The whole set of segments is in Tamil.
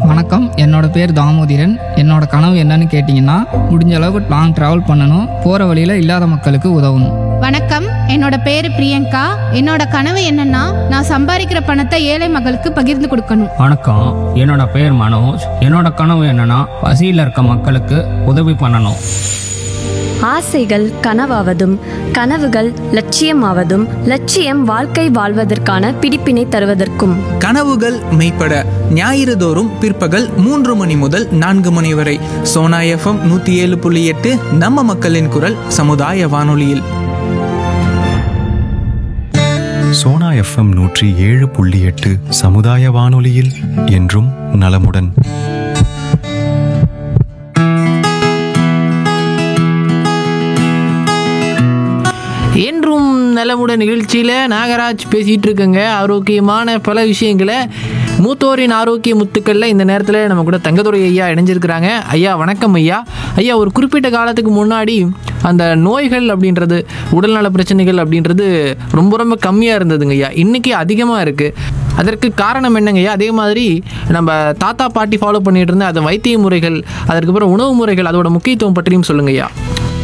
வணக்கம் என்னோட பேர் தாமோதிரன் என்னோட கனவு என்னன்னு கேட்டிங்கன்னா முடிஞ்ச அளவுக்கு லாங் ட்ராவல் பண்ணணும் போகிற வழியில் இல்லாத மக்களுக்கு உதவணும் வணக்கம் என்னோட பேரு பிரியங்கா என்னோட கனவு என்னன்னா நான் சம்பாதிக்கிற பணத்தை ஏழை மக்களுக்கு பகிர்ந்து கொடுக்கணும் வணக்கம் என்னோட பேர் மனோஜ் என்னோட கனவு என்னன்னா பசியில் இருக்க மக்களுக்கு உதவி பண்ணணும் ஆசைகள் கனவாவதும் கனவுகள் லட்சியமாவதும் லட்சியம் வாழ்க்கை வாழ்வதற்கான பிடிப்பினை தருவதற்கும் கனவுகள் மெய்ப்பட ஞாயிறு தோறும் பிற்பகல் மூன்று மணி முதல் நான்கு மணி வரை சோனா எஃப்எம் நூற்றி ஏழு புள்ளி எட்டு நம்ம மக்களின் குரல் சமுதாய வானொலியில் சோனா எஃப்எம் நூற்றி ஏழு புள்ளி எட்டு சமுதாய வானொலியில் என்றும் நலமுடன் என்றும் நலமுடன் நிகழ்ச்சியில் நாகராஜ் பேசிகிட்டு இருக்கங்க ஆரோக்கியமான பல விஷயங்களை மூத்தோரின் ஆரோக்கிய முத்துக்களில் இந்த நேரத்தில் நம்ம கூட தங்கதுரை ஐயா இணைஞ்சிருக்கிறாங்க ஐயா வணக்கம் ஐயா ஐயா ஒரு குறிப்பிட்ட காலத்துக்கு முன்னாடி அந்த நோய்கள் அப்படின்றது உடல்நல பிரச்சனைகள் அப்படின்றது ரொம்ப ரொம்ப கம்மியாக இருந்ததுங்க ஐயா இன்றைக்கி அதிகமாக இருக்குது அதற்கு காரணம் என்னங்க ஐயா அதே மாதிரி நம்ம தாத்தா பாட்டி ஃபாலோ பண்ணிட்டு இருந்த அந்த வைத்திய முறைகள் அதற்கப்புறம் உணவு முறைகள் அதோட முக்கியத்துவம் பற்றியும் சொல்லுங்க ஐயா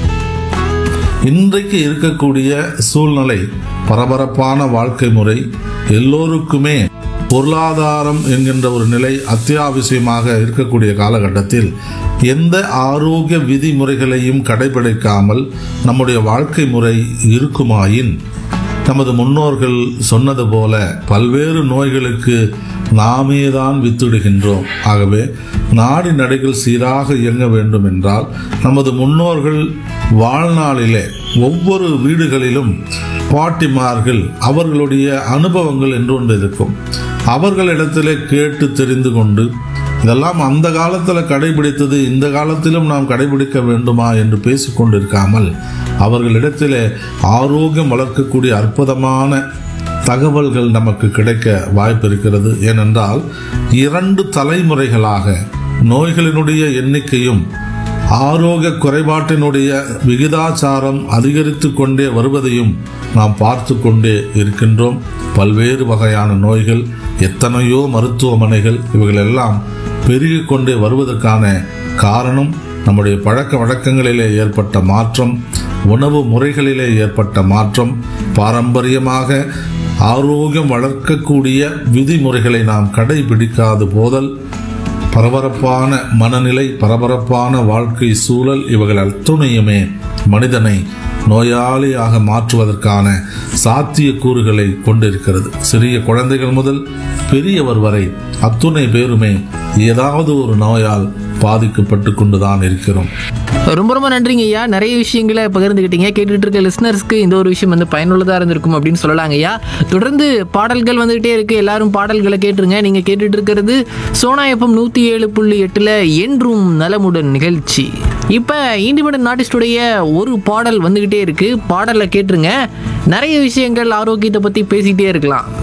இன்றைக்கு இருக்கக்கூடிய சூழ்நிலை பரபரப்பான வாழ்க்கை முறை எல்லோருக்குமே பொருளாதாரம் என்கின்ற ஒரு நிலை அத்தியாவசியமாக இருக்கக்கூடிய காலகட்டத்தில் எந்த ஆரோக்கிய விதிமுறைகளையும் கடைபிடிக்காமல் நம்முடைய வாழ்க்கை முறை இருக்குமாயின் நமது முன்னோர்கள் சொன்னது போல பல்வேறு நோய்களுக்கு நாமே தான் வித்திடுகின்றோம் ஆகவே நாடி நடைகள் சீராக இயங்க வேண்டும் என்றால் நமது முன்னோர்கள் வாழ்நாளிலே ஒவ்வொரு வீடுகளிலும் பாட்டிமார்கள் அவர்களுடைய அனுபவங்கள் என்று ஒன்று இருக்கும் அவர்களிடத்திலே கேட்டு தெரிந்து கொண்டு இதெல்லாம் அந்த காலத்தில் கடைபிடித்தது இந்த காலத்திலும் நாம் கடைபிடிக்க வேண்டுமா என்று பேசிக்கொண்டிருக்காமல் அவர்களிடத்திலே ஆரோக்கியம் வளர்க்கக்கூடிய அற்புதமான தகவல்கள் நமக்கு கிடைக்க வாய்ப்பு இருக்கிறது ஏனென்றால் இரண்டு தலைமுறைகளாக நோய்களினுடைய எண்ணிக்கையும் ஆரோக்கிய குறைபாட்டினுடைய விகிதாச்சாரம் அதிகரித்து கொண்டே வருவதையும் நாம் பார்த்து கொண்டே இருக்கின்றோம் பல்வேறு வகையான நோய்கள் எத்தனையோ மருத்துவமனைகள் இவைகளெல்லாம் பெருகிக் கொண்டே வருவதற்கான காரணம் நம்முடைய பழக்க வழக்கங்களிலே ஏற்பட்ட மாற்றம் உணவு முறைகளிலே ஏற்பட்ட மாற்றம் பாரம்பரியமாக ஆரோக்கியம் வளர்க்கக்கூடிய விதிமுறைகளை நாம் கடைபிடிக்காது போதல் பரபரப்பான மனநிலை பரபரப்பான வாழ்க்கை சூழல் இவைகள் அத்துணையுமே மனிதனை நோயாளியாக மாற்றுவதற்கான சாத்திய கூறுகளை கொண்டிருக்கிறது சிறிய குழந்தைகள் முதல் பெரியவர் வரை அத்துணை பேருமே ஏதாவது ஒரு நோயால் பாதிக்கப்பட்டு கொண்டுதான் இருக்கிறோம் ரொம்ப ரொம்ப நன்றிங்க ஐயா நிறைய விஷயங்களை பகிர்ந்துக்கிட்டீங்க கேட்டுட்டு இருக்க லிஸ்னர்ஸ்க்கு இந்த ஒரு விஷயம் வந்து பயனுள்ளதாக இருந்திருக்கும் அப்படின்னு சொல்லலாங்க ஐயா தொடர்ந்து பாடல்கள் வந்துகிட்டே இருக்கு எல்லாரும் பாடல்களை கேட்டுருங்க நீங்கள் கேட்டுட்டு இருக்கிறது சோனா எஃப்எம் நூற்றி ஏழு புள்ளி எட்டில் என்றும் நலமுடன் நிகழ்ச்சி இப்போ இண்டிபெண்ட் ஆர்டிஸ்டுடைய ஒரு பாடல் வந்துக்கிட்டே இருக்கு பாடலை கேட்டுருங்க நிறைய விஷயங்கள் ஆரோக்கியத்தை பற்றி பேசிக்கிட்டே இருக்கலாம்